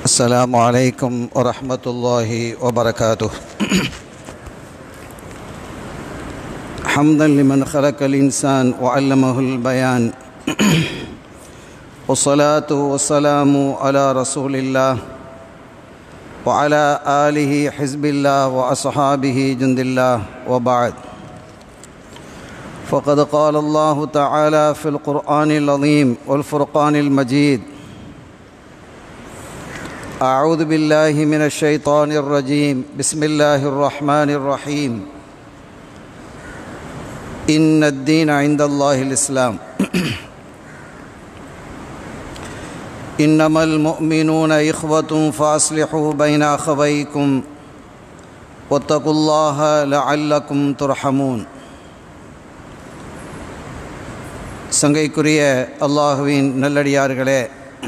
السلام عليكم ورحمة الله وبركاته حمدا لمن خلق الإنسان وعلمه البيان والصلاة والسلام على رسول الله وعلى آله حزب الله وأصحابه جند الله وبعد فقد قال الله تعالى في القرآن العظيم والفرقان المجيد أعوذ بالله من الشيطان الرجيم بسم الله الرحمن الرحيم إن الدين عند الله الإسلام إنما المؤمنون إخوة فأصلحوا بين أخويكم واتقوا الله لعلكم ترحمون சங்கைக்குரிய அல்லாஹுவின் நல்லடியார்களே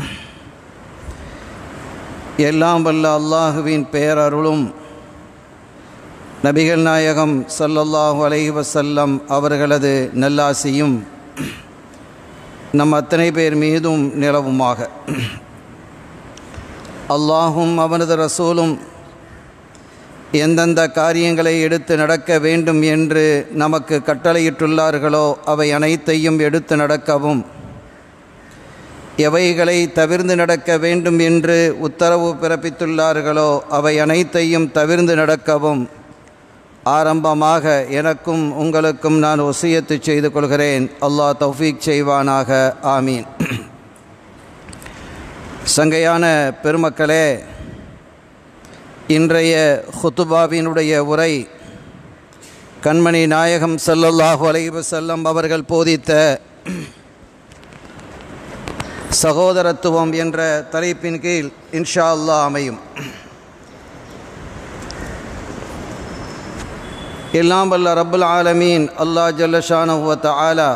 எல்லாம் வல்ல அல்லாஹுவின் பேரருளும் நபிகள் நாயகம் சல்லல்லாஹு அலைஹி வசல்லம் அவர்களது நல்லாசியும் நம் அத்தனை பேர் மீதும் நிலவுமாக அல்லாஹும் அவனது ரசூலும் எந்தெந்த காரியங்களை எடுத்து நடக்க வேண்டும் என்று நமக்கு கட்டளையிட்டுள்ளார்களோ அவை அனைத்தையும் எடுத்து நடக்கவும் எவைகளை தவிர்ந்து நடக்க வேண்டும் என்று உத்தரவு பிறப்பித்துள்ளார்களோ அவை அனைத்தையும் தவிர்ந்து நடக்கவும் ஆரம்பமாக எனக்கும் உங்களுக்கும் நான் ஒசியத்து செய்து கொள்கிறேன் அல்லாஹ் தௌஃபீக் செய்வானாக ஆமீன் சங்கையான பெருமக்களே இன்றைய ஹுத்துபாவினுடைய உரை கண்மணி நாயகம் சல்லல்லாஹு அலைஹி செல்லம் அவர்கள் போதித்த சகோதரத்துவம் என்ற தலைப்பின் கீழ் இன்ஷா அல்லா அமையும் எல்லாம் வல்ல ரப்புல் ஆலமீன் அல்லாஹ் ஜல்லஷானுவத்த ஆலா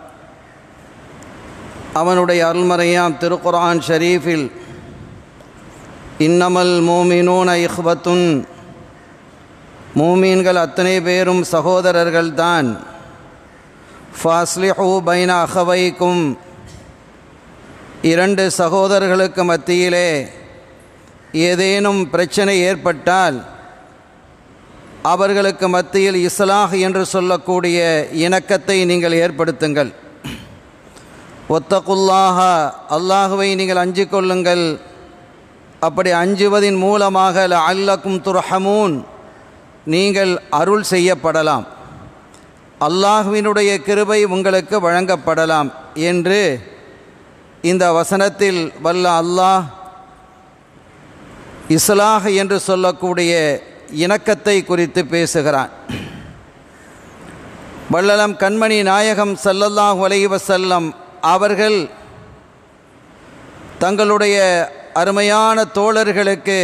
அவனுடைய அருள்மறையாம் திருக்குரான் ஷரீஃபில் இன்னமல் மூமினூன இஹ்வத்துன் மூமீன்கள் அத்தனை பேரும் சகோதரர்கள்தான் ஃபாஸ்லிஹூ பைன அகவைக்கும் இரண்டு சகோதரர்களுக்கு மத்தியிலே ஏதேனும் பிரச்சனை ஏற்பட்டால் அவர்களுக்கு மத்தியில் இஸ்லாஹ் என்று சொல்லக்கூடிய இணக்கத்தை நீங்கள் ஏற்படுத்துங்கள் ஒத்தகுல்லாக அல்லாஹுவை நீங்கள் அஞ்சு கொள்ளுங்கள் அப்படி அஞ்சுவதின் மூலமாக அல்லக்கும் துர்ஹமூன் நீங்கள் அருள் செய்யப்படலாம் அல்லாஹுவினுடைய கிருபை உங்களுக்கு வழங்கப்படலாம் என்று இந்த வசனத்தில் வல்ல அல்லாஹ் இஸ்லாஹ் என்று சொல்லக்கூடிய இணக்கத்தை குறித்து பேசுகிறான் வள்ளலம் கண்மணி நாயகம் சல்லல்லாஹு அலைஹி வசல்லம் அவர்கள் தங்களுடைய அருமையான தோழர்களுக்கு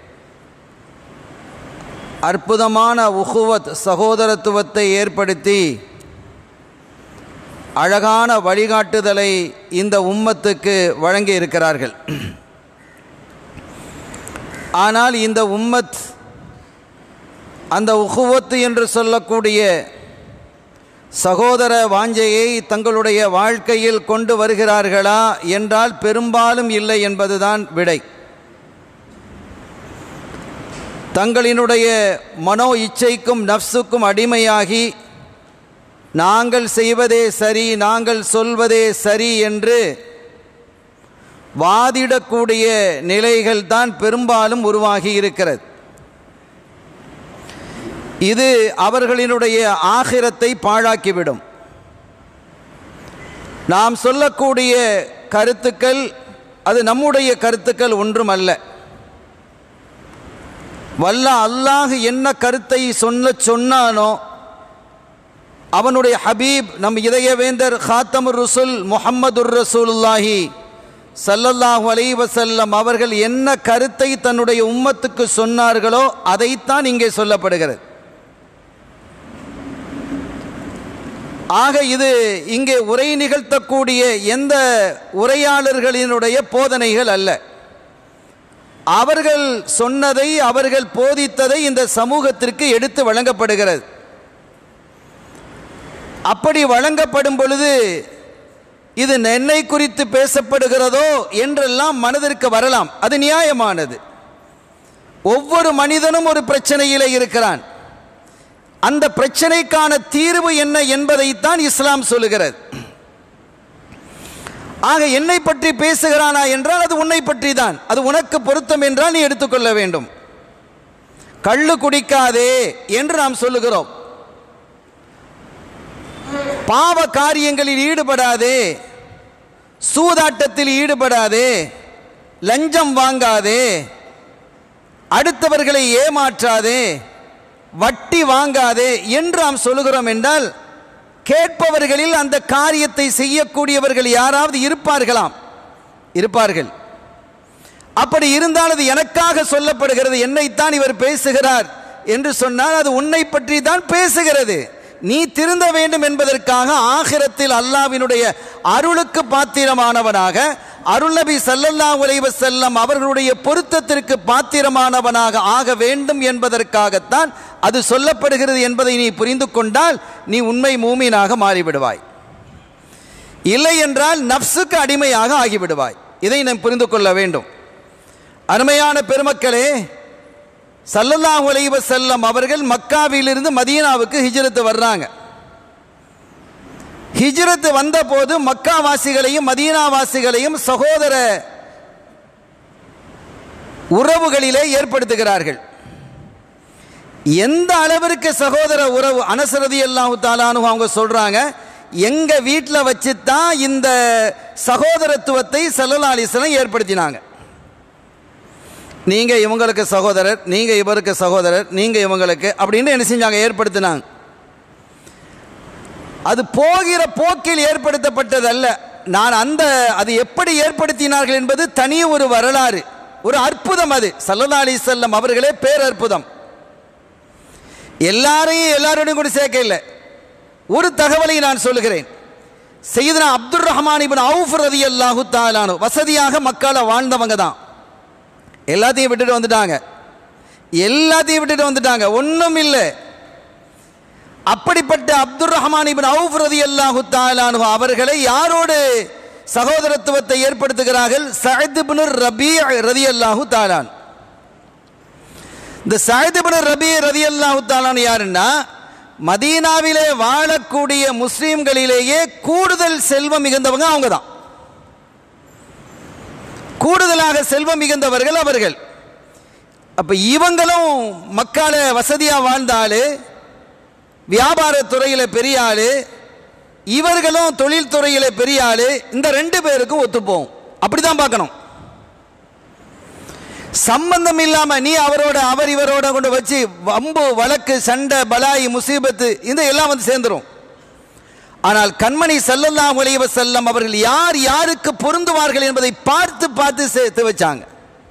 அற்புதமான உகுவத் சகோதரத்துவத்தை ஏற்படுத்தி அழகான வழிகாட்டுதலை இந்த உம்மத்துக்கு வழங்கி இருக்கிறார்கள் ஆனால் இந்த உம்மத் அந்த உகுவத்து என்று சொல்லக்கூடிய சகோதர வாஞ்சையை தங்களுடைய வாழ்க்கையில் கொண்டு வருகிறார்களா என்றால் பெரும்பாலும் இல்லை என்பதுதான் விடை தங்களினுடைய மனோ இச்சைக்கும் நப்சுக்கும் அடிமையாகி நாங்கள் செய்வதே சரி நாங்கள் சொல்வதே சரி என்று வாதிடக்கூடிய நிலைகள் தான் பெரும்பாலும் உருவாகி இருக்கிறது இது அவர்களினுடைய ஆகிரத்தை பாழாக்கிவிடும் நாம் சொல்லக்கூடிய கருத்துக்கள் அது நம்முடைய கருத்துக்கள் ஒன்றும் அல்ல வல்ல அல்லாஹ் என்ன கருத்தை சொன்ன சொன்னானோ அவனுடைய ஹபீப் நம் இதயவேந்தர் ஹாத்தமுர் ருசுல் முஹம்மதுர் ரசூலுல்லாஹி சல்லல்லாஹு அலை வசல்லம் அவர்கள் என்ன கருத்தை தன்னுடைய உம்மத்துக்கு சொன்னார்களோ அதைத்தான் இங்கே சொல்லப்படுகிறது ஆக இது இங்கே உரை நிகழ்த்தக்கூடிய எந்த உரையாளர்களினுடைய போதனைகள் அல்ல அவர்கள் சொன்னதை அவர்கள் போதித்ததை இந்த சமூகத்திற்கு எடுத்து வழங்கப்படுகிறது அப்படி வழங்கப்படும் பொழுது இது என்னை குறித்து பேசப்படுகிறதோ என்றெல்லாம் மனதிற்கு வரலாம் அது நியாயமானது ஒவ்வொரு மனிதனும் ஒரு பிரச்சனையிலே இருக்கிறான் அந்த பிரச்சனைக்கான தீர்வு என்ன என்பதைத்தான் இஸ்லாம் சொல்லுகிறது ஆக என்னை பற்றி பேசுகிறானா என்றால் அது உன்னை பற்றி தான் அது உனக்கு பொருத்தம் என்றால் நீ எடுத்துக்கொள்ள வேண்டும் கள்ளு குடிக்காதே என்று நாம் சொல்லுகிறோம் பாவ காரியங்களில் ஈடுபடாதே சூதாட்டத்தில் ஈடுபடாதே லஞ்சம் வாங்காதே அடுத்தவர்களை ஏமாற்றாதே வட்டி வாங்காதே என்று நாம் சொல்லுகிறோம் என்றால் கேட்பவர்களில் அந்த காரியத்தை செய்யக்கூடியவர்கள் யாராவது இருப்பார்களாம் இருப்பார்கள் அப்படி இருந்தால் அது எனக்காக சொல்லப்படுகிறது என்னைத்தான் இவர் பேசுகிறார் என்று சொன்னால் அது உன்னை பற்றி தான் பேசுகிறது நீ திருந்த வேண்டும் என்பதற்காக ஆகிரத்தில் அல்லாவினுடைய அருளுக்கு பாத்திரமானவனாக அருள்நபி ஸல்லல்லாஹு அலைஹி வஸல்லம் அவர்களுடைய பொருத்தத்திற்கு பாத்திரமானவனாக ஆக வேண்டும் என்பதற்காகத்தான் அது சொல்லப்படுகிறது என்பதை நீ புரிந்து கொண்டால் நீ உண்மை மூமீனாக மாறிவிடுவாய் இல்லை என்றால் நப்சுக்கு அடிமையாக ஆகிவிடுவாய் இதை நாம் புரிந்து கொள்ள வேண்டும் அருமையான பெருமக்களே சல்லல்லாஹு அலைஹி வஸல்லம் அவர்கள் மக்காவிலிருந்து மதீனாவுக்கு ஹிஜ்ரத்து வர்றாங்க ஹிஜ்ரத்து வந்தபோது மக்கா வாசிகளையும் மதீனா வாசிகளையும் சகோதர உறவுகளிலே ஏற்படுத்துகிறார்கள் எந்த அளவிற்கு சகோதர உறவு அனசரதி அல்லாஹு தாலானு அவங்க சொல்றாங்க எங்க வீட்டில் வச்சு தான் இந்த சகோதரத்துவத்தை சல்லல்லா அலிஸ்லாம் ஏற்படுத்தினாங்க நீங்க இவங்களுக்கு சகோதரர் நீங்க இவருக்கு சகோதரர் நீங்க இவங்களுக்கு அப்படின்னு என்ன செஞ்சாங்க ஏற்படுத்தினாங்க அது போகிற போக்கில் ஏற்படுத்தப்பட்டது அல்ல நான் அந்த அது எப்படி ஏற்படுத்தினார்கள் என்பது தனி ஒரு வரலாறு ஒரு அற்புதம் அது சல்லல்லா அலி செல்லம் அவர்களே பேரற்புதம் எல்லாரையும் எல்லாரோடையும் கூட சேர்க்க இல்லை ஒரு தகவலை நான் சொல்லுகிறேன் செய்தனா அப்துல் ரஹ்மான் இபின் அவுஃப் ரதி அல்லாஹு தாலானு வசதியாக மக்களை வாழ்ந்தவங்க தான் எல்லாத்தையும் விட்டுட்டு வந்துட்டாங்க எல்லாத்தையும் விட்டுட்டு வந்துட்டாங்க ஒன்றும் இல்லை அப்படிப்பட்ட அப்துல் ரஹ்மான் இபின் அவுஃப் ரதி அல்லாஹு தாலானு அவர்களை யாரோடு சகோதரத்துவத்தை ஏற்படுத்துகிறார்கள் சயத் இப்னு ரபி ரதி அல்லாஹு தாலான் இந்த சயத் இப்னு ரபி ரதி அல்லாஹு தாலான் யாருன்னா மதீனாவிலே வாழக்கூடிய முஸ்லீம்களிலேயே கூடுதல் செல்வம் மிகுந்தவங்க அவங்க தான் கூடுதலாக செல்வம் மிகுந்தவர்கள் அவர்கள் அப்ப இவங்களும் மக்கால வசதியா வாழ்ந்தாலு வியாபார துறையில பெரிய ஆளு இவர்களும் தொழில் துறையில பெரிய ஆளு இந்த ரெண்டு பேருக்கும் ஒத்துப்போம் அப்படிதான் பார்க்கணும் சம்பந்தம் இல்லாம நீ அவரோட அவர் இவரோட கொண்டு வச்சு வம்பு வழக்கு சண்டை பலாய் முசீபத்து இந்த எல்லாம் வந்து சேர்ந்துரும் ஆனால் கண்மணி சல்லல்லாஹு அலைஹி வஸல்லம் அவர்கள் யார் யாருக்கு பொருந்துவார்கள் என்பதை பார்த்து பார்த்து சேர்த்து வச்சாங்க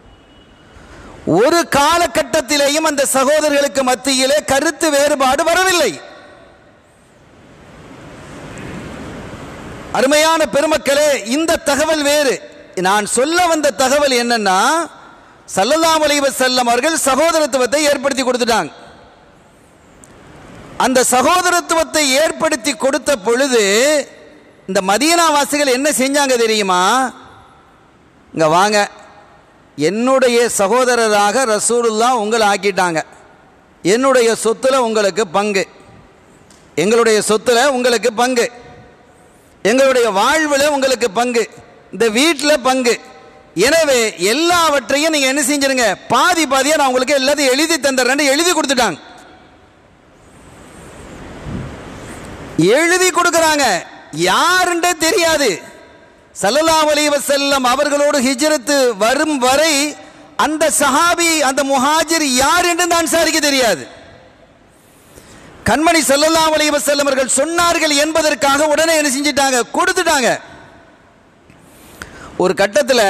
ஒரு காலகட்டத்திலேயும் அந்த சகோதரர்களுக்கு மத்தியிலே கருத்து வேறுபாடு வரவில்லை அருமையான பெருமக்களே இந்த தகவல் வேறு நான் சொல்ல வந்த தகவல் என்னன்னா சல்லல்லாஹு அலைஹி வஸல்லம் அவர்கள் சகோதரத்துவத்தை ஏற்படுத்தி கொடுத்துட்டாங்க அந்த சகோதரத்துவத்தை ஏற்படுத்தி கொடுத்த பொழுது இந்த மதீனா வாசிகள் என்ன செஞ்சாங்க தெரியுமா இங்க வாங்க என்னுடைய சகோதரராக ரசூலுல்லா உங்களை ஆக்கிட்டாங்க என்னுடைய சொத்துல உங்களுக்கு பங்கு எங்களுடைய சொத்துல உங்களுக்கு பங்கு எங்களுடைய வாழ்வில் உங்களுக்கு பங்கு இந்த வீட்டில் பங்கு எனவே எல்லாவற்றையும் நீங்க என்ன செஞ்சிருங்க பாதி பாதியா நான் உங்களுக்கு எல்லாத்தையும் எழுதி தந்துடுறேன்னு எழுதி கொடுத்துட்டாங்க எழுதி கொடுக்கறாங்க யாருன்றே தெரியாது சல்லல்லாஹு அலைஹி வஸல்லம் அவர்களோடு ஹிஜ்ரத்து வரும் வரை அந்த சஹாபி அந்த முஹாஜிர் யார் என்று அந்த அன்சாரிக்கு தெரியாது கண்மணி சல்லல்லாஹு அலைஹி வஸல்லம் அவர்கள் சொன்னார்கள் என்பதற்காக உடனே என்ன செஞ்சிட்டாங்க கொடுத்துட்டாங்க ஒரு கட்டத்தில்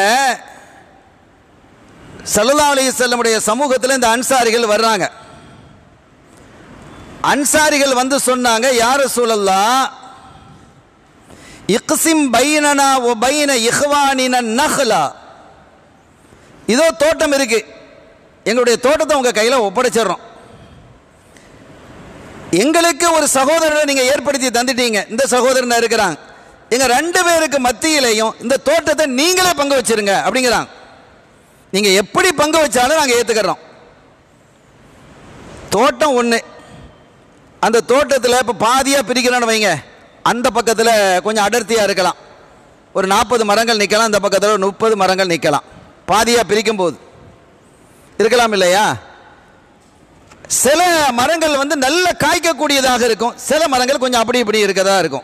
சல்லல்லாஹு அலைஹி வஸல்லமுடைய சமூகத்தில் இந்த அன்சாரிகள் வர்றாங்க அன்சாரிகள் வந்து சொன்னாங்க யார சூழல்லா இக்ஸிம் பைனனா ஒ பைன இஹ்வானின நஹ்லா இதோ தோட்டம் இருக்கு எங்களுடைய தோட்டத்தை உங்க கையில் ஒப்படைச்சிடுறோம் எங்களுக்கு ஒரு சகோதரரை நீங்க ஏற்படுத்தி தந்துட்டீங்க இந்த சகோதரன் இருக்கிறாங்க எங்க ரெண்டு பேருக்கு மத்தியிலையும் இந்த தோட்டத்தை நீங்களே பங்கு வச்சிருங்க அப்படிங்கிறாங்க நீங்க எப்படி பங்கு வச்சாலும் நாங்கள் ஏத்துக்கிறோம் தோட்டம் ஒன்று அந்த தோட்டத்தில் இப்போ பாதியாக பிரிக்கிறோன்னு வைங்க அந்த பக்கத்தில் கொஞ்சம் அடர்த்தியாக இருக்கலாம் ஒரு நாற்பது மரங்கள் நிற்கலாம் அந்த பக்கத்தில் ஒரு முப்பது மரங்கள் நிற்கலாம் பாதியாக பிரிக்கும் போது இருக்கலாம் இல்லையா சில மரங்கள் வந்து நல்ல காய்க்கக்கூடியதாக இருக்கும் சில மரங்கள் கொஞ்சம் அப்படி இப்படி இருக்கதா இருக்கும்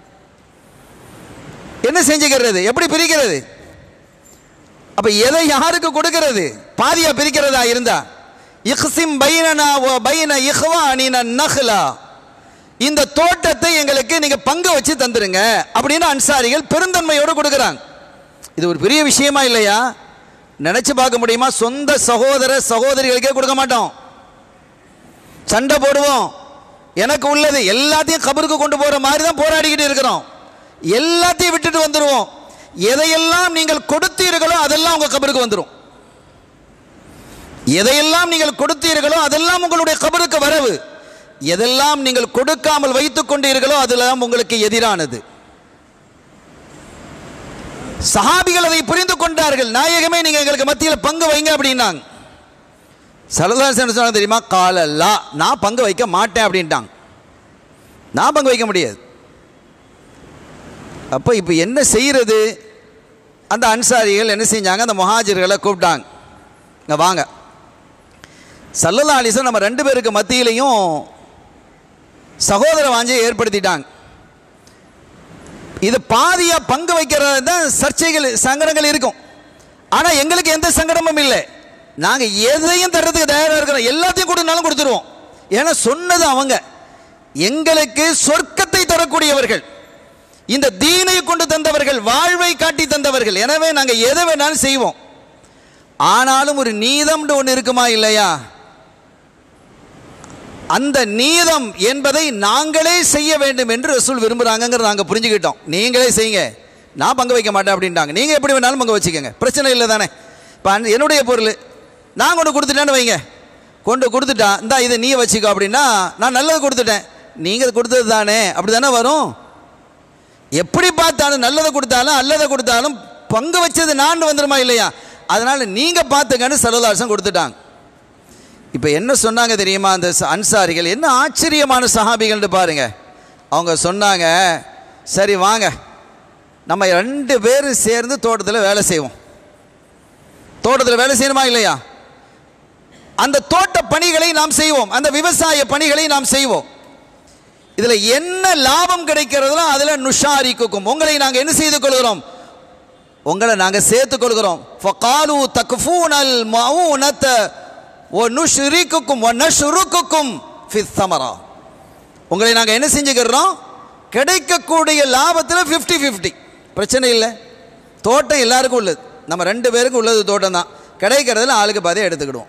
என்ன செஞ்சுக்கிறது எப்படி பிரிக்கிறது அப்ப எதை யாருக்கு கொடுக்கிறது பாதியா பிரிக்கிறதா இருந்தா இக்ஸிம் பைனனா வ பைன இஹ்வானின நஹ்லா இந்த தோட்டத்தை எங்களுக்கு நீங்க பங்கு வச்சு தந்துருங்க அப்படின்னு அன்சாரிகள் பெருந்தன்மையோடு கொடுக்குறாங்க இது ஒரு பெரிய விஷயமா இல்லையா நினைச்சு பார்க்க முடியுமா சொந்த சகோதர சகோதரிகளுக்கே கொடுக்க மாட்டோம் சண்டை போடுவோம் எனக்கு உள்ளது எல்லாத்தையும் கபருக்கு கொண்டு போற மாதிரி தான் போராடிக்கிட்டு இருக்கிறோம் எல்லாத்தையும் விட்டுட்டு வந்துடுவோம் எதையெல்லாம் நீங்கள் கொடுத்தீர்களோ அதெல்லாம் உங்க கபருக்கு வந்துடும் எதையெல்லாம் நீங்கள் கொடுத்தீர்களோ அதெல்லாம் உங்களுடைய கபருக்கு வரவு எதெல்லாம் நீங்கள் கொடுக்காமல் வைத்துக் கொண்டீர்களோ அதெல்லாம் உங்களுக்கு எதிரானது சஹாபிகள் அதை புரிந்து கொண்டார்கள் நாயகமே நீங்க எங்களுக்கு மத்தியில் பங்கு வைங்க அப்படின்னாங்க சரதாசன் சொன்னாங்க தெரியுமா காலல்லா நான் பங்கு வைக்க மாட்டேன் அப்படின்ட்டாங்க நான் பங்கு வைக்க முடியாது அப்போ இப்போ என்ன செய்யறது அந்த அன்சாரிகள் என்ன செஞ்சாங்க அந்த முஹாஜர்களை கூப்பிட்டாங்க இங்கே வாங்க சல்லல்லா அலிசன் நம்ம ரெண்டு பேருக்கு மத்தியிலையும் சகோதர வாஞ்சியை ஏற்படுத்திட்டாங்க இது பாதியா பங்கு வைக்கிறது தான் சர்ச்சைகள் சங்கடங்கள் இருக்கும் ஆனால் எங்களுக்கு எந்த சங்கடமும் இல்லை நாங்கள் எதையும் தர்றதுக்கு தயாராக இருக்கிறோம் எல்லாத்தையும் கொடுனாலும் கொடுத்துருவோம் ஏன்னா சொன்னது அவங்க எங்களுக்கு சொர்க்கத்தை தரக்கூடியவர்கள் இந்த தீனை கொண்டு தந்தவர்கள் வாழ்வை காட்டி தந்தவர்கள் எனவே நாங்கள் எதை வேணாலும் செய்வோம் ஆனாலும் ஒரு நீதம்னு ஒன்று இருக்குமா இல்லையா அந்த நீதம் என்பதை நாங்களே செய்ய வேண்டும் என்று ரசூல் விரும்புகிறாங்கிறத நாங்கள் புரிஞ்சுக்கிட்டோம் நீங்களே செய்யுங்க நான் பங்கு வைக்க மாட்டேன் அப்படின்ட்டாங்க நீங்கள் எப்படி வேணாலும் பங்கு வச்சுக்கோங்க பிரச்சனை இல்லை தானே இப்போ என்னுடைய பொருள் நான் கொண்டு கொடுத்துட்டேன்னு வைங்க கொண்டு கொடுத்துட்டான் இந்தா இதை நீ வச்சுக்கோ அப்படின்னா நான் நல்லது கொடுத்துட்டேன் நீங்கள் கொடுத்தது தானே அப்படி தானே வரும் எப்படி பார்த்தாலும் நல்லதை கொடுத்தாலும் அல்லதை கொடுத்தாலும் பங்கு வச்சது நான் வந்துருமா இல்லையா அதனால் நீங்கள் பார்த்துக்கன்னு சரதாசம் கொடுத்துட்டாங்க இப்போ என்ன சொன்னாங்க தெரியுமா அந்த ச- அன்சாரிகள் என்ன ஆச்சரியமான சஹாபிகள்னு பாருங்க அவங்க சொன்னாங்க சரி வாங்க நம்ம ரெண்டு பேரும் சேர்ந்து தோட்டத்தில் வேலை செய்வோம் தோட்டத்தில் வேலை செய்யணுமா இல்லையா அந்த தோட்ட பணிகளை நாம் செய்வோம் அந்த விவசாய பணிகளை நாம் செய்வோம் இதில் என்ன லாபம் கிடைக்கிறதோ அதில் நுஷாரிக்குக்கும் உங்களை நாங்கள் என்ன செய்து கொள்கிறோம் உங்களை நாங்கள் சேர்த்து கொள்கிறோம் ஃபகாலு தக்ஃபூனல் மவுனத ஒ நுஷ்ரிக்குக்கும் ஒ நஷ்ருக்குக்கும் ஃபித் சமரா உங்களை நாங்கள் என்ன செஞ்சுக்கிறோம் கிடைக்கக்கூடிய லாபத்தில் ஃபிஃப்டி ஃபிஃப்டி பிரச்சனை இல்லை தோட்டம் எல்லாருக்கும் உள்ளது நம்ம ரெண்டு பேருக்கும் உள்ளது தோட்டம் தான் கிடைக்கிறதுல ஆளுக்கு பாதையை எடுத்துக்கிடுவோம்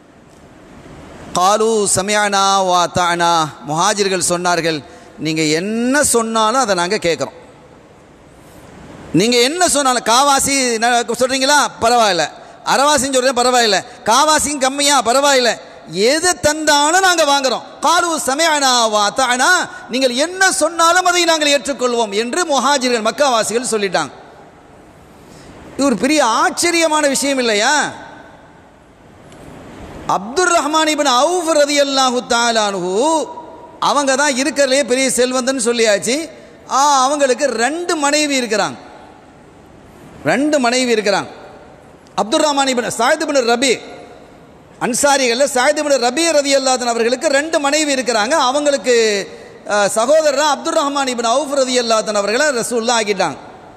காலு சமயானா வா தானா முஹாஜிர்கள் சொன்னார்கள் நீங்கள் என்ன சொன்னாலும் அதை நாங்கள் கேட்குறோம் நீங்கள் என்ன சொன்னாலும் காவாசி ந- சொல்றீங்களா பரவாயில்ல அரைவாசின்னு சொல்கிறேன் பரவாயில்ல காவாசியும் கம்மியா பரவாயில்ல எது தந்தாலும் நாங்கள் வாங்குறோம் காலு சமயானா வா தானா நீங்கள் என்ன சொன்னாலும் அதை நாங்கள் ஏற்றுக்கொள்வோம் என்று முஹாஜிர்கள் மக்காவாசிகள் சொல்லிட்டாங்க இது ஒரு பெரிய ஆச்சரியமான விஷயம் இல்லையா அப்துர் ரஹ்மான் இபின் அவுஃப் ரதி அல்லாஹு தாலானு அவங்க தான் இருக்கிறதுலே பெரிய செல்வந்தன் சொல்லியாச்சு ஆ, அவங்களுக்கு ரெண்டு மனைவி இருக்கிறாங்க ரெண்டு மனைவி இருக்கிறாங்க Abdur Rahman ibn Sayid ibn Rabi அன்சாரிகளில் சாயித் இபின் ரபி ரதி அல்லாதன் அவர்களுக்கு ரெண்டு மனைவி இருக்கிறாங்க அவங்களுக்கு அஹ், சகோதரரா அப்துர் ரஹ்மான் இபின் அவுஃப் ரதி அல்லாதன் அவர்களை ரசூல்லா ஆக்கிட்டாங்க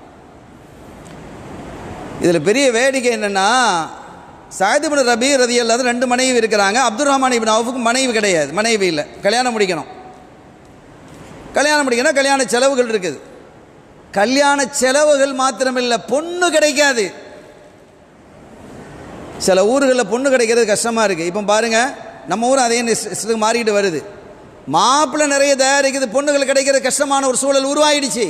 இதில் பெரிய வேடிக்கை என்னென்னா சாயதிபின் ரபி ரதி அல்லாத ரெண்டு மனைவி இருக்கிறாங்க அப்துல் ரஹ்மான் இபின் அவுஃபுக்கு மனைவி கிடையாது மனைவி இல்லை கல்யாணம் முடிக்கணும் கல்யாணம் முடிக்கணும் கல்யாண செலவுகள் இருக்குது கல்யாண செலவுகள் மாத்திரமில்லை பொண்ணு கிடைக்காது சில ஊர்களில் பொண்ணு கிடைக்கிறது கஷ்டமாக இருக்குது இப்போ பாருங்க நம்ம ஊர் அதே நிச்சயத்துக்கு மாறிக்கிட்டு வருது மாப்பிள்ளை நிறைய தயாரிக்குது பொண்ணுகள் கிடைக்கிறது கஷ்டமான ஒரு சூழல் உருவாயிடுச்சு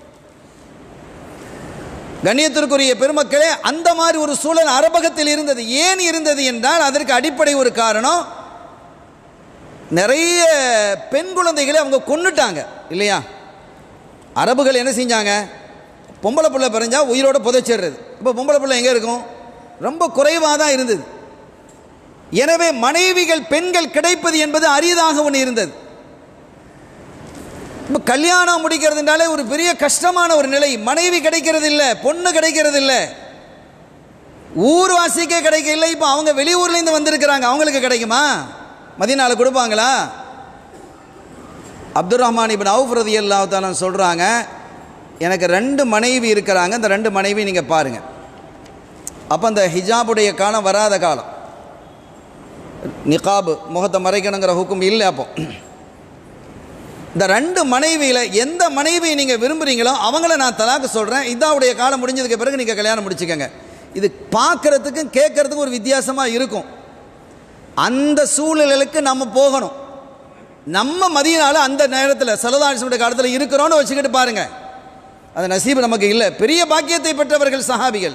கண்ணியத்திற்குரிய பெருமக்களே அந்த மாதிரி ஒரு சூழல் அரபகத்தில் இருந்தது ஏன் இருந்தது என்றால் அதற்கு அடிப்படை ஒரு காரணம் நிறைய பெண் குழந்தைகளை அவங்க கொன்னுட்டாங்க இல்லையா அரபுகள் என்ன செஞ்சாங்க பொம்பளை பிள்ளை பிறஞ்சா உயிரோட புதைச்சிடுறது இப்போ பொம்பளை பிள்ளை எங்கே இருக்கும் ரொம்ப குறைவாக தான் இருந்தது எனவே மனைவிகள் பெண்கள் கிடைப்பது என்பது அரியதாக ஒன்று இருந்தது இப்போ கல்யாணம் முடிக்கிறதுனாலே ஒரு பெரிய கஷ்டமான ஒரு நிலை மனைவி கிடைக்கிறது இல்லை பொண்ணு கிடைக்கிறது இல்லை ஊர்வாசிக்கே கிடைக்கல இப்போ அவங்க வெளியூர்லேருந்து வந்திருக்கிறாங்க அவங்களுக்கு கிடைக்குமா மதியனால கொடுப்பாங்களா அப்துல் ரஹ்மான் இபின் அவுஃப் ரதி அல்லா சொல்கிறாங்க எனக்கு ரெண்டு மனைவி இருக்கிறாங்க இந்த ரெண்டு மனைவி நீங்கள் பாருங்கள் அப்போ அந்த ஹிஜாபுடைய காலம் வராத காலம் நிகாபு முகத்தை மறைக்கணுங்கிற ஹுக்கும் இல்லை அப்போ இந்த ரெண்டு மனைவியில் எந்த மனைவி நீங்கள் விரும்புகிறீங்களோ அவங்கள நான் தலாக்கு சொல்கிறேன் இதாவுடைய காலம் முடிஞ்சதுக்கு பிறகு நீங்கள் கல்யாணம் முடிச்சுக்கோங்க இது பார்க்குறதுக்கும் கேட்குறதுக்கும் ஒரு வித்தியாசமாக இருக்கும் அந்த சூழ்நிலைக்கு நம்ம போகணும் நம்ம மதியனால அந்த நேரத்தில் சலதாட்சியுடைய காலத்தில் இருக்கிறோன்னு வச்சுக்கிட்டு பாருங்க அந்த நசீபு நமக்கு இல்லை பெரிய பாக்கியத்தை பெற்றவர்கள் சஹாபிகள்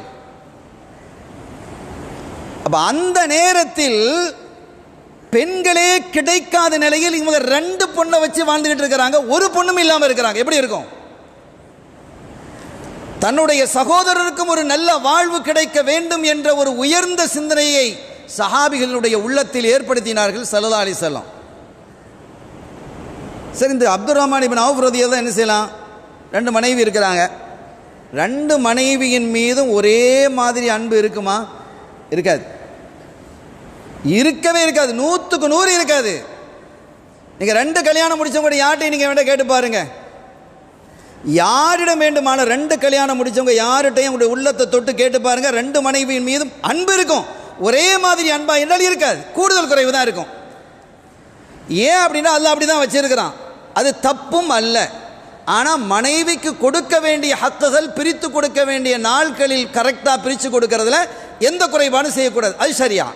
அப்போ அந்த நேரத்தில் பெண்களே கிடைக்காத நிலையில் இவங்க ரெண்டு பொண்ணை வச்சு வாழ்ந்துகிட்டு இருக்கிறாங்க ஒரு பொண்ணும் இல்லாமல் இருக்கிறாங்க எப்படி இருக்கும் தன்னுடைய சகோதரருக்கும் ஒரு நல்ல வாழ்வு கிடைக்க வேண்டும் என்ற ஒரு உயர்ந்த சிந்தனையை சஹாபிகளுடைய உள்ளத்தில் ஏற்படுத்தினார்கள் சல்லா அலி செல்லம் சரி இந்த அப்துல் ரஹ்மான் இபின் அவுஃப் ரதியை தான் என்ன செய்யலாம் ரெண்டு மனைவி இருக்கிறாங்க ரெண்டு மனைவியின் மீதும் ஒரே மாதிரி அன்பு இருக்குமா இருக்காது இருக்கவே இருக்காது நூற்றுக்கு நூறு இருக்காது நீங்கள் ரெண்டு கல்யாணம் முடிச்சவங்க யார்ட்டையும் நீங்கள் வேண்டாம் கேட்டு பாருங்க யாரிடம் வேண்டுமான ரெண்டு கல்யாணம் முடிச்சவங்க யார்கிட்டையும் உங்களுடைய உள்ளத்தை தொட்டு கேட்டு பாருங்க ரெண்டு மனைவியின் மீதும் அன்பு இருக்கும் ஒரே மாதிரி அன்பா என்றால் இருக்காது கூடுதல் குறைவு தான் இருக்கும் ஏன் அப்படின்னா அல்ல அப்படி தான் வச்சிருக்கிறான் அது தப்பும் அல்ல ஆனால் மனைவிக்கு கொடுக்க வேண்டிய ஹக்குகள் பிரித்து கொடுக்க வேண்டிய நாட்களில் கரெக்டாக பிரித்து கொடுக்கறதுல எந்த குறைபாடும் செய்யக்கூடாது அது சரியா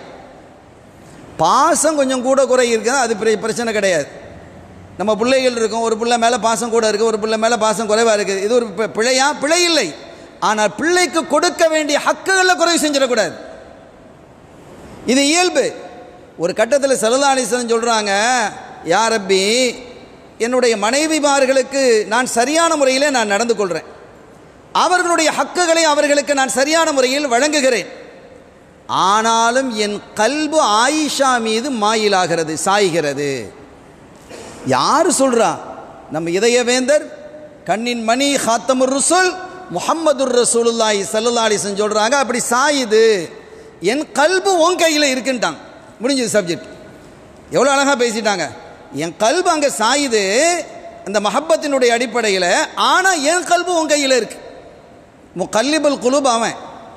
பாசம் கொஞ்சம் கூட குறை இருக்குது அது பெரிய பிரச்சனை கிடையாது நம்ம பிள்ளைகள் இருக்கும் ஒரு பிள்ளை மேலே பாசம் கூட இருக்குது ஒரு பிள்ளை மேலே பாசம் குறைவாக இருக்குது இது ஒரு பி- பிழையா பிழை இல்லை ஆனால் பிள்ளைக்கு கொடுக்க வேண்டிய ஹக்குகளில் குறைவு செஞ்சிடக்கூடாது இது இயல்பு ஒரு கட்டத்தில் செலதானிசன் சொல்கிறாங்க யார் ரப்பி என்னுடைய மனைவிமார்களுக்கு நான் சரியான முறையில் நான் நடந்து கொள்கிறேன் அவர்களுடைய ஹக்குகளை அவர்களுக்கு நான் சரியான முறையில் வழங்குகிறேன் ஆனாலும் என் கல்பு ஆயிஷா மீது மாயிலாகிறது சாய்கிறது யார் சொல்றா நம்ம இதயவேந்தர் கண்ணின் மணி ஹாத்தமுர் ருசுல் முஹம்மதுர் ரசூலுல்லாஹி ஸல்லல்லாஹு அலைஹி வஸல்லம் சொல்றாங்க அப்படி சாயுது என் கல்பு உன் கையில் இருக்குன்ட்டாங்க முடிஞ்சது சப்ஜெக்ட் எவ்வளோ அழகாக பேசிட்டாங்க என் கல்பு அங்கே சாயுது அந்த மஹப்பத்தினுடைய அடிப்படையில் ஆனால் என் கல்பு உன் கையில் இருக்கு முகல்லிபுல் குலூப் அவன்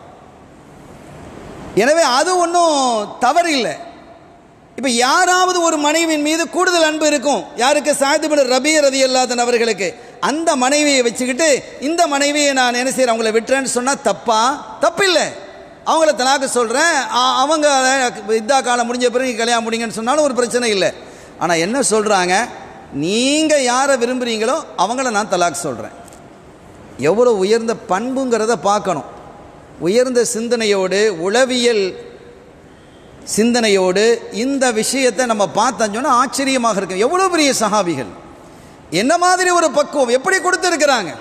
எனவே அது ஒன்றும் தவறு இல்லை இப்போ யாராவது ஒரு மனைவியின் மீது கூடுதல் அன்பு இருக்கும் யாருக்கு சாதிபடு ரபி ரதி அல்லாதன் அவர்களுக்கு அந்த மனைவியை வச்சுக்கிட்டு இந்த மனைவியை நான் என்ன செய்கிறேன் அவங்கள விட்டுறேன்னு சொன்னால் தப்பா தப்பில்லை அவங்கள தலாக்கு சொல்கிறேன் அவங்க இதா காலம் முடிஞ்ச பிறகு கல்யாணம் முடிங்கன்னு சொன்னாலும் ஒரு பிரச்சனை இல்லை ஆனால் என்ன சொல்கிறாங்க நீங்கள் யாரை விரும்புகிறீங்களோ அவங்கள நான் தலாக் சொல்கிறேன் எவ்வளோ உயர்ந்த பண்புங்கிறத பார்க்கணும் உயர்ந்த சிந்தனையோடு உளவியல் சிந்தனையோடு இந்த விஷயத்தை நம்ம பார்த்தோம் சொன்னா ஆச்சரியமாக இருக்கு எவ்வளோ பெரிய சஹாபிகள் என்ன மாதிரி ஒரு பக்குவம் எப்படி கொடுத்துருக்கிறாங்க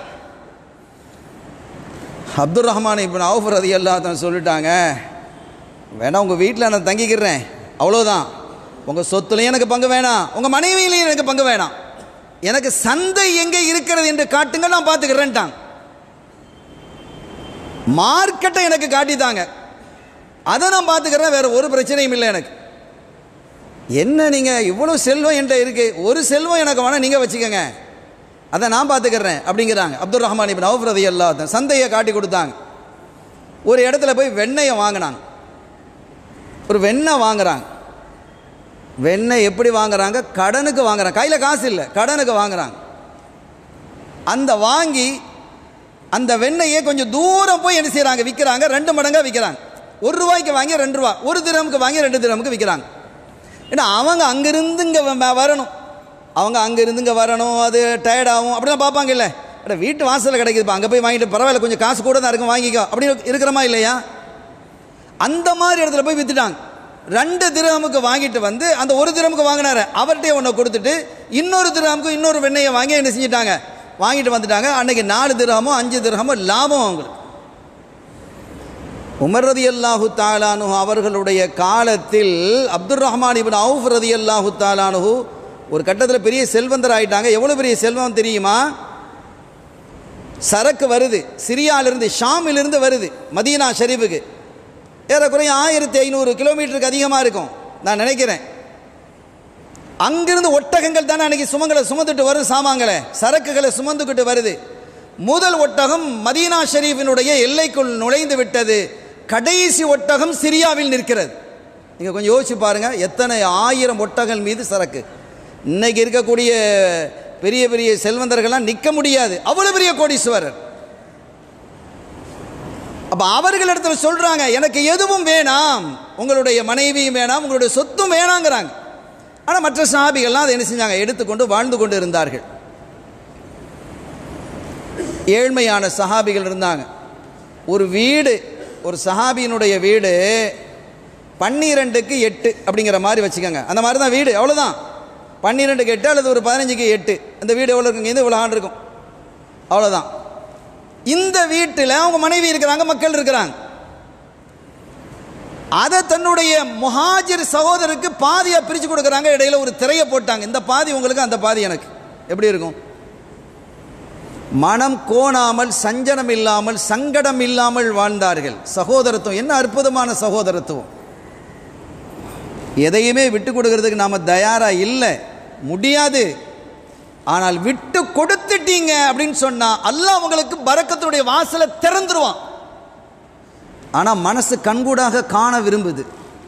அப்துல் ரஹ்மான் இப்போ அவுஃப் ரதி அல்லாத்தான் சொல்லிட்டாங்க வேணா உங்கள் வீட்டில் நான் தங்கிக்கிறேன் அவ்வளோதான் உங்கள் சொத்துலையும் எனக்கு பங்கு வேணாம் உங்கள் மனைவியிலையும் எனக்கு பங்கு வேணாம் எனக்கு சந்தை எங்கே இருக்கிறது என்று காட்டுங்க நான் பார்த்துக்கிறேன்ட்டாங்க மார்க்கெட்டை எனக்கு காட்டித்தாங்க அதை நான் பார்த்துக்கிறேன் வேற ஒரு பிரச்சனையும் இல்லை எனக்கு என்ன நீங்கள் இவ்வளோ செல்வம் என்கிட்ட இருக்கு ஒரு செல்வம் எனக்கு வேணால் நீங்கள் வச்சுக்கோங்க அதை நான் பார்த்துக்கிறேன் அப்படிங்கிறாங்க அப்துல் ரஹ்மான் இப்போ நவஃப்ரதி அல்லா சந்தையை காட்டி கொடுத்தாங்க ஒரு இடத்துல போய் வெண்ணெயை வாங்கினாங்க ஒரு வெண்ணெய் வாங்குறாங்க வெண்ணெய் எப்படி வாங்குறாங்க கடனுக்கு வாங்குறாங்க கையில் காசு இல்லை கடனுக்கு வாங்குறாங்க அந்த வாங்கி அந்த வெண்ணெயை கொஞ்சம் தூரம் போய் என்ன செய்கிறாங்க விற்கிறாங்க ரெண்டு மடங்காக விற்கிறாங்க ஒரு ரூபாய்க்கு வாங்கி ரெண்டு ரூபா ஒரு திரமுக்கு வாங்கி ரெண்டு திரமுக்கு விற்கிறாங்க ஏன்னா அவங்க அங்கிருந்து இங்கே வரணும் அவங்க அங்கிருந்து இங்கே வரணும் அது டயர்டாகும் அப்படிலாம் பார்ப்பாங்க இல்லை அட வீட்டு வாசலில் கிடைக்குதுப்பா அங்கே போய் வாங்கிட்டு பரவாயில்ல கொஞ்சம் காசு கூட தான் இருக்கும் வாங்கிக்கோ அப்படி இருக்கிறமா இல்லையா அந்த மாதிரி இடத்துல போய் வித்துட்டாங்க ரெண்டு திரமுக்கு வாங்கிட்டு வந்து அந்த ஒரு திரமுக்கு வாங்கினாரு அவர்கிட்டயே ஒன்றை கொடுத்துட்டு இன்னொரு திரமுக்கு இன்னொரு வெண்ணெயை வாங்கி என்ன செஞ்சிட்டாங்க வாங்கிட்டு வந்துட்டாங்க அன்னைக்கு நாலு திரகமோ அஞ்சு திரகமோ லாபம் அவங்களுக்கு உமர் ரதி அல்லாஹு தாலானு அவர்களுடைய காலத்தில் அப்துல் ரஹ்மான் இபின் அவுஃப் ரதி அல்லாஹு தாலானு ஒரு கட்டத்தில் பெரிய செல்வந்தர் ஆயிட்டாங்க எவ்வளோ பெரிய செல்வம் தெரியுமா சரக்கு வருது சிரியாலிருந்து ஷாமிலிருந்து வருது மதீனா ஷரீஃபுக்கு ஏறக்குறைய ஆயிரத்தி ஐநூறு கிலோமீட்டருக்கு அதிகமாக இருக்கும் நான் நினைக்கிறேன் அங்கிருந்து ஒட்டகங்கள் தானே அன்னைக்கு சுமங்களை சுமந்துட்டு வரும் சாமான்களை சரக்குகளை சுமந்துக்கிட்டு வருது முதல் ஒட்டகம் மதீனா ஷரீஃபினுடைய எல்லைக்குள் நுழைந்து விட்டது கடைசி ஒட்டகம் சிரியாவில் நிற்கிறது நீங்கள் கொஞ்சம் யோசிச்சு பாருங்க எத்தனை ஆயிரம் ஒட்டகங்கள் மீது சரக்கு இன்னைக்கு இருக்கக்கூடிய பெரிய பெரிய செல்வந்தர்கள்லாம் நிற்க முடியாது அவ்வளவு பெரிய கோடீஸ்வரர் அப்ப அவர்களிடத்துல சொல்றாங்க எனக்கு எதுவும் வேணாம் உங்களுடைய மனைவியும் வேணாம் உங்களுடைய சொத்தும் வேணாங்கிறாங்க ஆனா மற்ற சஹாபிகள்லாம் அதை என்ன செஞ்சாங்க எடுத்துக்கொண்டு வாழ்ந்து கொண்டு இருந்தார்கள் ஏழ்மையான சஹாபிகள் இருந்தாங்க ஒரு வீடு ஒரு சஹாபியினுடைய வீடு பன்னிரெண்டுக்கு எட்டு அப்படிங்கிற மாதிரி வச்சுக்கோங்க அந்த மாதிரி தான் வீடு அவ்வளோதான் பன்னிரெண்டுக்கு எட்டு அல்லது ஒரு பதினஞ்சுக்கு எட்டு இந்த வீடு எவ்வளோ இருக்குங்க இது இவ்வளோ ஆண்டு இருக்கும் அவ்வளோதான் இந்த வீட்டில் அவங்க மனைவி இருக்கிறாங்க மக்கள் இருக்கிறாங்க அதை தன்னுடைய முஹாஜிர் சகோதரருக்கு பாதியாக பிரித்து கொடுக்குறாங்க இடையில ஒரு திரையை போட்டாங்க இந்த பாதி உங்களுக்கு அந்த பாதி எனக்கு எப்படி இருக்கும் மனம் கோணாமல் சஞ்சனம் இல்லாமல் சங்கடம் இல்லாமல் வாழ்ந்தார்கள் சகோதரத்துவம் என்ன அற்புதமான சகோதரத்துவம் எதையுமே விட்டு கொடுக்கறதுக்கு நாம தயாரா இல்லை முடியாது ஆனால் விட்டு கொடுத்துட்டீங்க அப்படின்னு சொன்னா அல்லாஹ் உங்களுக்கு பரக்கத்துடைய வாசலை திறந்துருவான் ஆனா மனசு கண்கூடாக காண விரும்புது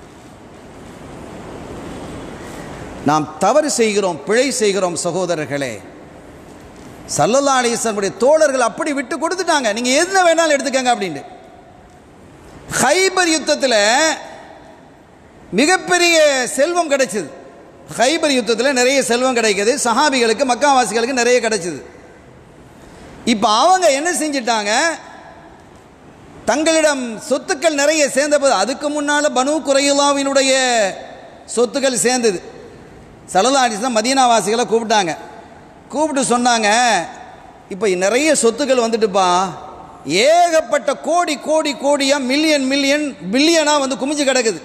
நாம் தவறு செய்கிறோம் பிழை செய்கிறோம் சகோதரர்களே சல்லல்லா அலிஸ்லமுடைய தோழர்கள் அப்படி விட்டு கொடுத்துட்டாங்க நீங்க என்ன வேணாலும் எடுத்துக்கங்க அப்படின்ட்டு ஹைபர் யுத்தத்தில் மிகப்பெரிய செல்வம் கிடைச்சது ஹைபர் யுத்தத்தில் நிறைய செல்வம் கிடைக்குது சஹாபிகளுக்கு மக்காவாசிகளுக்கு நிறைய கிடைச்சது இப்போ அவங்க என்ன செஞ்சிட்டாங்க தங்களிடம் சொத்துக்கள் நிறைய சேர்ந்தபோது அதுக்கு முன்னால் பனு குறையுலாவினுடைய சொத்துக்கள் சேர்ந்தது சலலாடிஸ் தான் மதீனாவாசிகளை கூப்பிட்டாங்க கூப்பிட்டு சொன்னாங்க இப்போ நிறைய சொத்துக்கள் வந்துட்டுப்பா ஏகப்பட்ட கோடி கோடி கோடியாக மில்லியன் மில்லியன் பில்லியனாக வந்து குமிஞ்சு கிடக்குது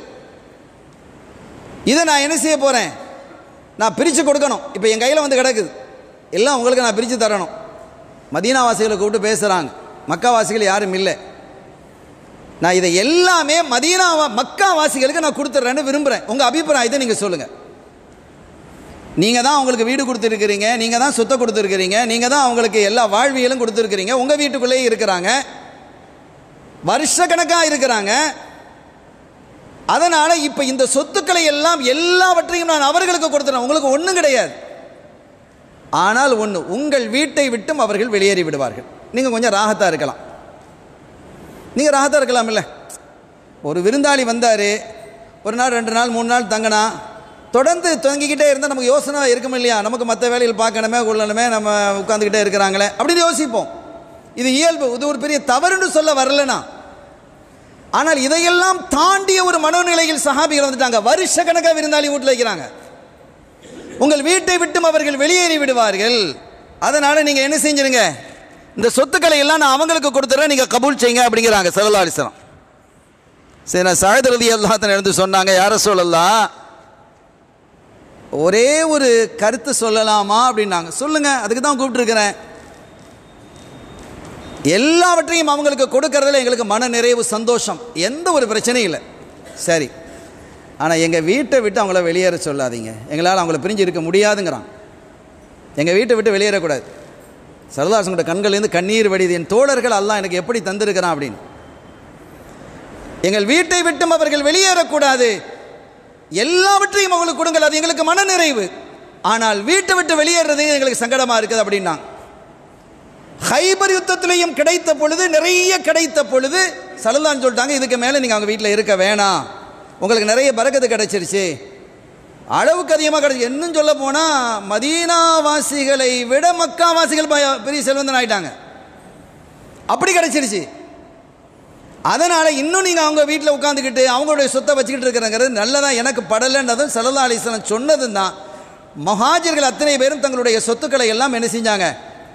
இதை நான் என்ன செய்ய போகிறேன் நான் பிரித்து கொடுக்கணும் இப்போ என் கையில் வந்து கிடக்குது எல்லாம் உங்களுக்கு நான் பிரித்து தரணும் மதீனாவாசிகளை கூப்பிட்டு பேசுகிறாங்க மக்காவாசிகள் யாரும் இல்லை நான் இதை எல்லாமே மதீனா மக்கா வாசிகளுக்கு நான் கொடுத்துட்றேன்னு விரும்புகிறேன் உங்கள் அபிப்பிராயத்தை நீங்கள் சொல்லுங்கள் நீங்கள் தான் அவங்களுக்கு வீடு கொடுத்துருக்கிறீங்க நீங்கள் தான் சொத்தை கொடுத்துருக்கிறீங்க நீங்கள் தான் அவங்களுக்கு எல்லா வாழ்வியலும் கொடுத்துருக்கிறீங்க உங்கள் வீட்டுக்குள்ளேயே இருக்கிறாங்க வருஷக்கணக்காக இருக்கிறாங்க அதனால் இப்போ இந்த சொத்துக்களை எல்லாம் எல்லாவற்றையும் நான் அவர்களுக்கு கொடுத்துறேன் உங்களுக்கு ஒன்றும் கிடையாது ஆனால் ஒன்று உங்கள் வீட்டை விட்டும் அவர்கள் வெளியேறி விடுவார்கள் நீங்கள் கொஞ்சம் ராகத்தாக இருக்கலாம் நீங்கள் ராகத்தாக இருக்கலாம் இல்லை ஒரு விருந்தாளி வந்தார் ஒரு நாள் ரெண்டு நாள் மூணு நாள் தங்கினா தொடர்ந்து தங்கிக்கிட்டே இருந்தால் நமக்கு யோசனை இருக்கும் இல்லையா நமக்கு மற்ற வேலைகள் பார்க்கணுமே கொள்ளணுமே நம்ம உட்காந்துக்கிட்டே இருக்கிறாங்களே அப்படின்னு யோசிப்போம் இது இயல்பு இது ஒரு பெரிய தவறுன்னு சொல்ல வரலனா ஆனால் இதையெல்லாம் தாண்டிய ஒரு மனோநிலையில் சஹாபிகள் வந்துட்டாங்க வருஷ கணக்காக விருந்தாளி வீட்டில் வைக்கிறாங்க உங்கள் வீட்டை விட்டும் அவர்கள் வெளியேறி விடுவார்கள் அதனால நீங்க என்ன செஞ்சிருங்க இந்த சொத்துக்களை எல்லாம் நான் அவங்களுக்கு கொடுத்துறேன் நீங்க கபூல் செய்யுங்க அப்படிங்கிறாங்க சரலாலிசனம் சரி நான் சாயதரதி எல்லாத்தனை எழுந்து சொன்னாங்க யார சொல்லலாம் ஒரே ஒரு கருத்து சொல்லலாமா அப்படின்னாங்க சொல்லுங்க அதுக்கு தான் கூப்பிட்டுருக்கிறேன் எல்லாவற்றையும் அவங்களுக்கு கொடுக்கறதுல எங்களுக்கு மன நிறைவு சந்தோஷம் எந்த ஒரு பிரச்சனையும் இல்லை சரி ஆனால் எங்கள் வீட்டை விட்டு அவங்கள வெளியேற சொல்லாதீங்க எங்களால் அவங்கள பிரிஞ்சு இருக்க முடியாதுங்கிறான் எங்கள் வீட்டை விட்டு வெளியேறக்கூடாது சரதாசனோட கண்கள்லேருந்து கண்ணீர் வடிது என் தோழர்கள் எல்லாம் எனக்கு எப்படி தந்திருக்கிறான் அப்படின்னு எங்கள் வீட்டை விட்டும் அவர்கள் வெளியேறக்கூடாது எல்லாவற்றையும் அவங்களுக்கு கொடுங்கள் அது எங்களுக்கு மன நிறைவு ஆனால் வீட்டை விட்டு வெளியேறது எங்களுக்கு சங்கடமாக இருக்குது அப்படின்னா ஹைபர் யுத்தத்திலையும் கிடைத்த பொழுது நிறைய கிடைத்த பொழுது சலதான் சொல்லிட்டாங்க இதுக்கு மேலே நீங்கள் அவங்க வீட்டில் இருக்க வேணாம் உங்களுக்கு நிறைய பறக்கத்து கிடைச்சிருச்சு அளவுக்கு அதிகமாக கிடைச்சி இன்னும் சொல்ல போனால் மதீனாவாசிகளை விட மக்காவாசிகள் பய- பெரிய செல்வந்தன் ஆயிட்டாங்க அப்படி கிடைச்சிருச்சு அதனால் இன்னும் நீங்கள் அவங்க வீட்டில் உட்காந்துக்கிட்டு அவங்களுடைய சொத்தை வச்சுக்கிட்டு இருக்கிறங்கிறது நல்லதா எனக்கு படலைன்றதும் சல்லா அலிஸ்லாம் சொன்னதும் தான் மகாஜர்கள் அத்தனை பேரும் தங்களுடைய சொத்துக்களை எல்லாம் என்ன செஞ்சாங்க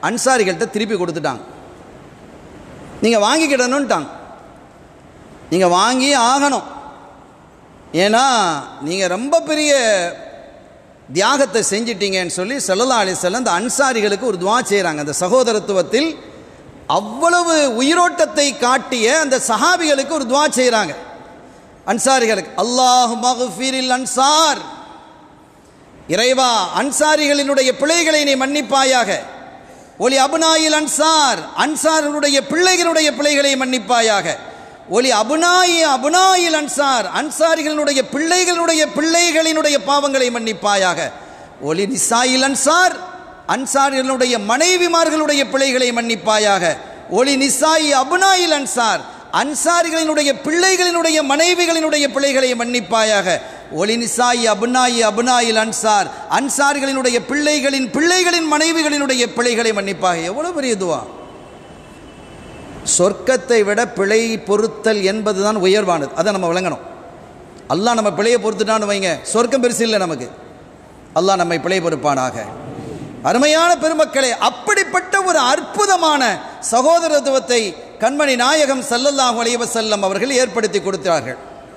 அன்சாரிகள்கிட்ட திருப்பி கொடுத்துட்டாங்க நீங்கள் வாங்கிக்கிடணுன்ட்டாங்க நீங்கள் வாங்கி ஆகணும் ஏன்னா நீங்கள் ரொம்ப பெரிய தியாகத்தை செஞ்சிட்டீங்கன்னு சொல்லி சல்லல்லா அலிசல்லம் அந்த அன்சாரிகளுக்கு ஒரு துவா செய்கிறாங்க அந்த சகோதரத்துவத்தில் அவ்வளவு உயிரோட்டத்தை காட்டிய அந்த சஹாபிகளுக்கு ஒரு துவா செய்கிறாங்க அன்சாரிகளுக்கு அல்லாஹ் மகுஃபீரில் அன்சார் இறைவா அன்சாரிகளினுடைய பிழைகளை நீ மன்னிப்பாயாக ஒலி அபுனாயில் அன்சார் அன்சார்களுடைய பிள்ளைகளுடைய பிழைகளை மன்னிப்பாயாக ஒலி அபுனாயி அபுனாயில் அன்சார் அன்சாரிகளுடைய பிள்ளைகளுடைய பிள்ளைகளினுடைய பாவங்களை மன்னிப்பாயாக ஒலி நிசாயில் அன்சார் அன்சாரிகளுடைய மனைவிமார்களுடைய பிழைகளை மன்னிப்பாயாக ஒலி நிசாயி அபுனாயில் அன்சார் அன்சாரிகளினுடைய பிள்ளைகளினுடைய மனைவிகளினுடைய பிள்ளைகளை மன்னிப்பாயாக ஒலி நிசாயி அபுனாயி அபுனாயில் அன்சார் அன்சாரிகளினுடைய பிள்ளைகளின் பிள்ளைகளின் மனைவிகளினுடைய பிழைகளை மன்னிப்பாக எவ்வளவு பெரிய துவா சொர்க்கத்தை விட பிழை பொருத்தல் என்பதுதான் உயர்வானது அதை நம்ம விளங்கணும் அல்லாஹ் நம்ம பிழையை பொறுத்துட்டான்னு வைங்க சொர்க்கம் பெருசு இல்லை நமக்கு அல்லாஹ் நம்மை பிழை பொறுப்பானாக அருமையான பெருமக்களே அப்படிப்பட்ட ஒரு அற்புதமான சகோதரத்துவத்தை கண்மணி நாயகம் சல்லல்லாஹு அலைஹி வஸல்லம் அவர்கள் ஏற்படுத்தி கொடுத்தார்கள்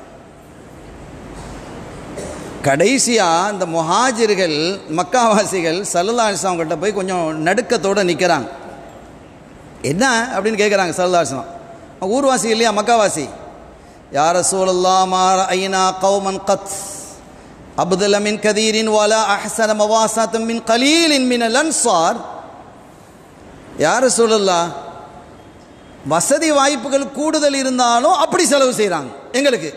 கடைசியாக இந்த முஹாஜிர்கள் மக்காவாசிகள் சல்லல்லா அலிஸ்லாம் கிட்ட போய் கொஞ்சம் நடுக்கத்தோடு நிற்கிறாங்க என்ன அப்படின்னு கேட்குறாங்க சல்லல்லாஸ்லாம் ஊர்வாசி இல்லையா மக்காவாசி யார சூழல்லா மாற ஐனா கௌமன் கத் அப்துல்ல மின் கதீரின் வாலா அஹ்சன மவாசாத்தம் மின் கலீலின் மின் அன்சார் யார சூழல்லா வசதி வாய்ப்புகள் கூடுதல் இருந்தாலும் அப்படி செலவு செய்கிறாங்க எங்களுக்கு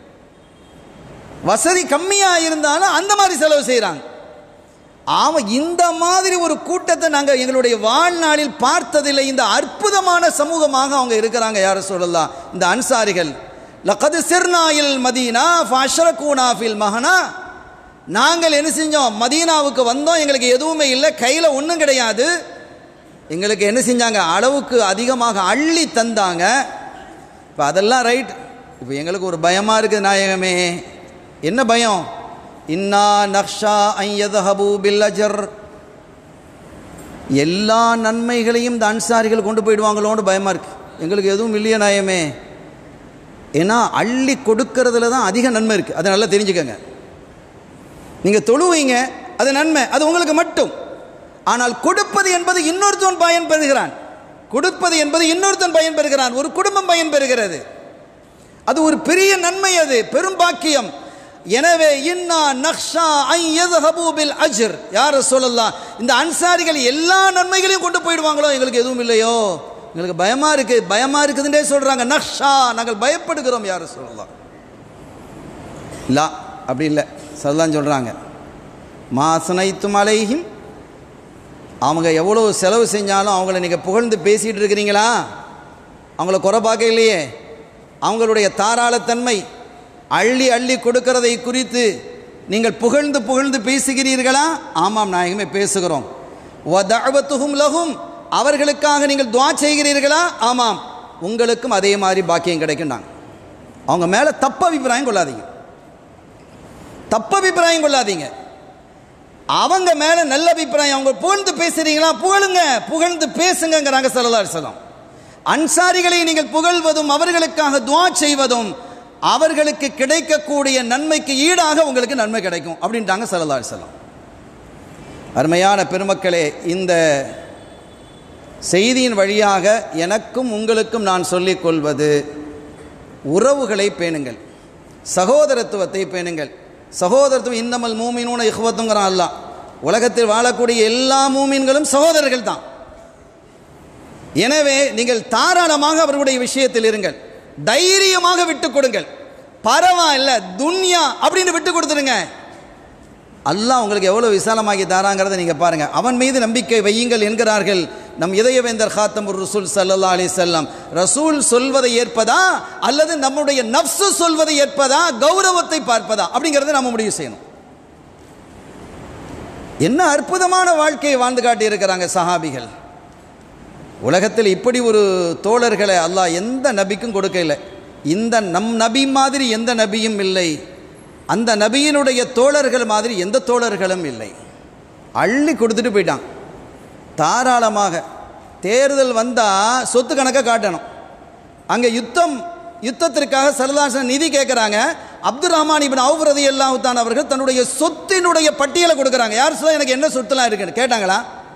வசதி கம்மியாக இருந்தாலும் அந்த மாதிரி செலவு செய்கிறாங்க ஆமாம் இந்த மாதிரி ஒரு கூட்டத்தை நாங்கள் எங்களுடைய வாழ்நாளில் பார்த்ததில்லை இந்த அற்புதமான சமூகமாக அவங்க இருக்கிறாங்க யார சொல்லலாம் இந்த அன்சாரிகள் லக்கது சிர்னாயில் மதீனா ஃபஷ்ரகூனா ஃபில் மகனா நாங்கள் என்ன செஞ்சோம் மதீனாவுக்கு வந்தோம் எங்களுக்கு எதுவுமே இல்லை கையில் ஒன்றும் கிடையாது எங்களுக்கு என்ன செஞ்சாங்க அளவுக்கு அதிகமாக அள்ளி தந்தாங்க இப்போ அதெல்லாம் ரைட் இப்போ எங்களுக்கு ஒரு பயமாக இருக்குது நாயகமே என்ன பயம் இன்னா நக்ஷா ஐயதஹபு பில் அஜர் எல்லா நன்மைகளையும் இந்த அன்சாரிகள் கொண்டு போயிடுவாங்களோன்னு பயமாக இருக்கு எங்களுக்கு எதுவும் இல்லையே நாயமே ஏன்னா அள்ளி கொடுக்கறதுல தான் அதிக நன்மை இருக்குது அதை நல்லா தெரிஞ்சுக்கங்க நீங்கள் தொழுவீங்க அது நன்மை அது உங்களுக்கு மட்டும் ஆனால் கொடுப்பது என்பது இன்னொருத்தன் பயன் பெறுகிறான் கொடுப்பது என்பது இன்னொருத்தன் பயன் பெறுகிறான் ஒரு குடும்பம் பயன் பெறுகிறது அது ஒரு பெரிய நன்மை அது பெரும் பாக்கியம் எனவே இன்னா நக்ஷா ஐயதஹபு பில் அஜ்ர் யார சொல்லலாம் இந்த அன்சாரிகள் எல்லா நன்மைகளையும் கொண்டு போயிடுவாங்களோ எங்களுக்கு எதுவும் இல்லையோ எங்களுக்கு பயமா இருக்கு பயமா இருக்குதுன்றே சொல்றாங்க நக்ஷா நாங்கள் பயப்படுகிறோம் யார சொல்லலாம் இல்ல அப்படி இல்லை சொல்லலாம் சொல்றாங்க மாசனைத்தும் அலைஹிம் அவங்க எவ்வளோ செலவு செஞ்சாலும் அவங்கள நீங்கள் புகழ்ந்து பேசிகிட்டு இருக்கிறீங்களா அவங்கள குறை பார்க்க இல்லையே அவங்களுடைய தாராளத்தன்மை அள்ளி அள்ளி கொடுக்கிறதை குறித்து நீங்கள் புகழ்ந்து புகழ்ந்து பேசுகிறீர்களா ஆமாம் நாயகமே பேசுகிறோம் வதஅவத்துஹும் லஹும் அவர்களுக்காக நீங்கள் துவா செய்கிறீர்களா ஆமாம் உங்களுக்கும் அதே மாதிரி பாக்கியம் கிடைக்கும்டாங்க அவங்க மேலே தப்பு அபிப்பிராயம் கொள்ளாதீங்க தப்பு அபிப்பிராயம் கொள்ளாதீங்க அவங்க மேலே நல்ல அபிப்பிராயம் அவங்க புகழ்ந்து பேசுறீங்களா புகழுங்க புகழ்ந்து பேசுங்கிறாங்க சல்லல்லாஹு அலைஹி வஸல்லம் அன்சாரிகளை நீங்கள் புகழ்வதும் அவர்களுக்காக துவா செய்வதும் அவர்களுக்கு கிடைக்கக்கூடிய நன்மைக்கு ஈடாக உங்களுக்கு நன்மை கிடைக்கும் அப்படின்ட்டாங்க சல்லல்லாஹு அலைஹி வஸல்லம் அருமையான பெருமக்களே இந்த செய்தியின் வழியாக எனக்கும் உங்களுக்கும் நான் சொல்லிக் கொள்வது உறவுகளை பேணுங்கள் சகோதரத்துவத்தை பேணுங்கள் சகோதரத்துவம் இன்னமல் மூமினூன இஹ்வத்துங்கிறான் அல்லாஹ் உலகத்தில் வாழக்கூடிய எல்லா மூமின்களும் சகோதரர்கள் தான் எனவே நீங்கள் தாராளமாக அவர்களுடைய விஷயத்தில் இருங்கள் தைரியமாக விட்டுக் கொடுங்கள் பரவாயில்ல துன்யா அப்படின்னு விட்டு கொடுத்துருங்க அல்லாஹ் உங்களுக்கு எவ்வளோ விசாலமாக்கி தாராங்கிறத நீங்கள் பாருங்கள் அவன் மீது நம்பிக்கை வையுங்கள் என்கிறார்கள் நம் இதயவேந்தர் ஹாத்தமுர் ரசூல் சல்லல்லா அலி செல்லம் ரசூல் சொல்வதை ஏற்பதா அல்லது நம்முடைய நப்சு சொல்வதை ஏற்பதா கௌரவத்தை பார்ப்பதா அப்படிங்கிறத நம்ம முடிவு செய்யணும் என்ன அற்புதமான வாழ்க்கையை வாழ்ந்து காட்டி இருக்கிறாங்க சஹாபிகள் உலகத்தில் இப்படி ஒரு தோழர்களை அல்லாஹ் எந்த நபிக்கும் கொடுக்கல இந்த நம் நபி மாதிரி எந்த நபியும் இல்லை அந்த நபியினுடைய தோழர்கள் மாதிரி எந்த தோழர்களும் இல்லை அள்ளி கொடுத்துட்டு போயிட்டான் தாராளமாக தேர்தல் வந்தால் சொத்து கணக்கை காட்டணும் அங்கே யுத்தம் யுத்தத்திற்காக சரதாசன் நிதி கேட்குறாங்க அப்துல் ரஹ்மான் இபின் அவுப் ரதி அல்லாஹுத்தான் அவர்கள் தன்னுடைய சொத்தினுடைய பட்டியலை கொடுக்குறாங்க யார் சொல்ல எனக்கு என்ன சொத்துலாம் இருக்குன்னு கேட்டாங்களா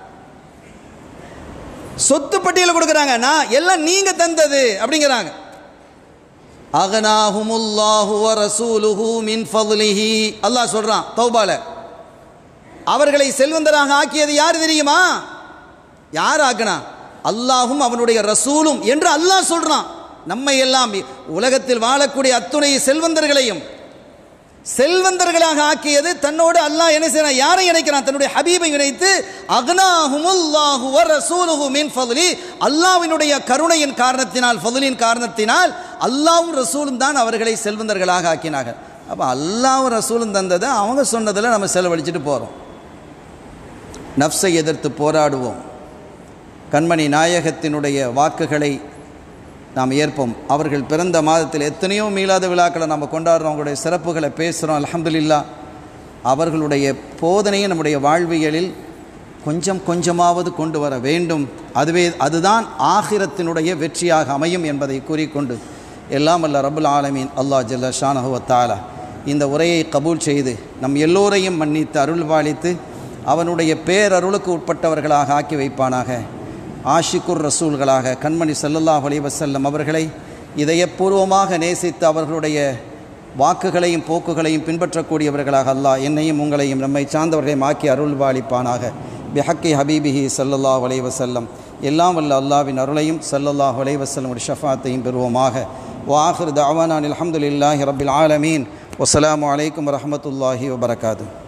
சொத்து பட்டியலை கொடுக்குறாங்க நான் எல்லாம் நீங்க தந்தது அப்படிங்கிறாங்க அகனாஹுமுல்லாஹு வ ரசூலுஹு மின் ஃபضலிஹி அல்லாஹ் சொல்றான் தௌபால அவர்களை செல்வந்தராக ஆக்கியது யார் தெரியுமா யார் ஆக்கினா அல்லாஹும் அவனுடைய ரசூலும் என்று அல்லாஹ் சொல்றான் நம்மை எல்லாம் உலகத்தில் வாழக்கூடிய அத்துணை செல்வந்தர்களையும் செல்வந்தர்களாக ஆக்கியது தன்னோடு அல்லாஹ் என்ன செய்யறான் யாரை இணைக்கிறான் தன்னுடைய ஹபீபை இணைத்து அக்னாஹுமுல்லாஹு வ ரசூலுஹு மின் ஃபضலி அல்லாஹ்வினுடைய கருணையின் காரணத்தினால் ஃபضலின் காரணத்தினால் அல்லாஹ்வும் ரசூலும் தான் அவர்களை செல்வந்தர்களாக ஆக்கினார்கள் அப்போ அல்லாஹ்வும் ரசூலும் தந்ததை அவங்க சொன்னதில் நம்ம செலவழிச்சிட்டு போகிறோம் நஃப்ஸை எதிர்த்து போராடுவோம் கண்மணி நாயகத்தினுடைய வாக்குகளை நாம் ஏற்போம் அவர்கள் பிறந்த மாதத்தில் எத்தனையோ மீளாத விழாக்களை நம்ம கொண்டாடுறோம் அவங்களுடைய சிறப்புகளை பேசுகிறோம் அல்ஹம்துலில்லா அவர்களுடைய போதனையை நம்முடைய வாழ்வியலில் கொஞ்சம் கொஞ்சமாவது கொண்டு வர வேண்டும் அதுவே அதுதான் ஆகிரத்தினுடைய வெற்றியாக அமையும் என்பதை கூறிக்கொண்டு எல்லாம் அல்ல ரபுல் ஆலமீன் அல்லாஹ் ஜல்ல ஷானஹுவத்தாலா இந்த உரையை கபூல் செய்து நம் எல்லோரையும் மன்னித்து அருள் பாலித்து அவனுடைய பேரருளுக்கு உட்பட்டவர்களாக ஆக்கி வைப்பானாக ஆஷிக்குர் ரசூல்களாக கண்மணி ஸல்லல்லாஹு அலைஹி வஸல்லம் அவர்களை இதயபூர்வமாக நேசித்து அவர்களுடைய வாக்குகளையும் போக்குகளையும் பின்பற்றக்கூடியவர்களாக அல்லாஹ் என்னையும் உங்களையும் நம்மை சார்ந்தவர்களையும் ஆக்கி அருள் பாலிப்பானாக பிஹக்கி ஹபீபிஹி ஸல்லல்லாஹு அலைஹி வஸல்லம் எல்லாம் வல்ல அல்லாவின் அருளையும் ஸல்லல்லாஹு அலைஹி வஸல்லம் ஷஃபாத்தையும் பெறுவோமாக வாஹிர் தஅவானா அல்ஹம்துலில்லாஹி ரப்பில் ஆலமீன் வஸ்ஸலாமு அலைக்கும் வரஹ்மத்துல்லாஹி வபரகாத்துஹு